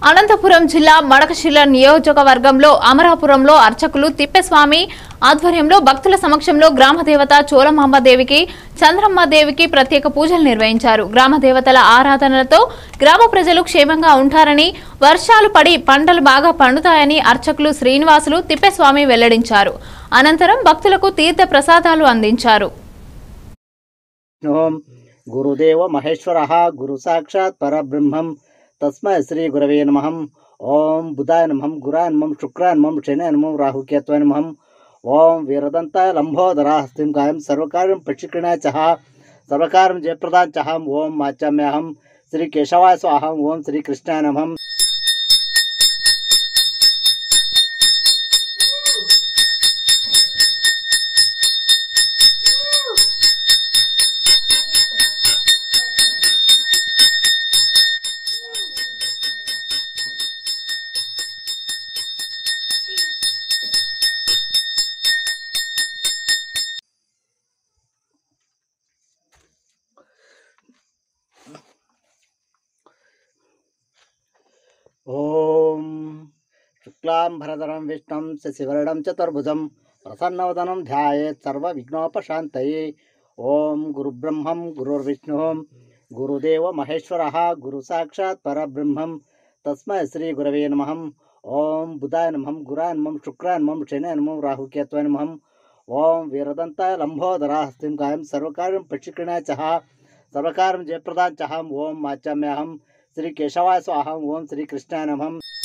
అనంతపురం జిల్లా మడకశిల నియోజకవర్గంలో అమరాపురంలో అర్చకులు తిప్పేస్వామి ఆధ్వర్యంలో భక్తుల సమక్షంలో గ్రామ దేవత చోళమాంబ దేవికి చంద్రమ్మ దేవికి ప్రత్యేక పూజలు నిర్వహించారు గ్రామ దేవతల ఆరాధనలతో గ్రామ ప్రజలు క్షేమంగా ఉంటారని వర్షాలు పడి పంటలు బాగా పండుతాయని అర్చకులు శ్రీనివాసులు తిప్పేస్వామి వెల్లడించారు అనంతరం భక్తులకు తీర్థ ప్రసాదాలు అందించారు ఓం గురుదేవ మహేశ్వర గురు సాక్షాత్ పరబ్రహ్మం తస్మై శ్రీ గురవే నమ ఓం బుధాయ నమం గురాయ నమం శుక్రాయ నమం శని నమం రాహుకేత్వాయ నమం ఓం వీరదంతాయ లంబోదరా హస్తిం కాయం సర్వకార్యం ప్రక్షిణాయ చహ సర్వకార్యం జయప్రదాం చహం ఓం మాచామ్యహం శ్రీ కేశవాయ స్వాహం ఓం శ్రీ కృష్ణాయ నమం ఓం శుక్లాంబరధరం విష్ణుం శశివర్ణం చతుర్భుజం ప్రసన్నవదనం ధ్యాయేత్ సర్వవిఘ్నోపశాంతయే ఓం గురుబ్రహ్మం గురుర్విష్ణు గురుదేవ మహేశ్వర గురు సాక్షాత్ పరబ్రహ్మం తస్మై శ్రీ గురవే నమ ఓం బుధాయ నమం గురాయ నమం శుక్రాయ నమం శని నమం రాహుకేత్వాయ నమం ఓం వీరదంతాయ లంబోదరా హస్తిం కాయం సర్వకార్యం ప్రక్షిణాయ చహ సర్వకార్యం జయప్రదాం చహం ఓం మాచామ్యహం శ్రీ కేశవాయ స్వాహం ఓం శ్రీ కృష్ణాయ నమం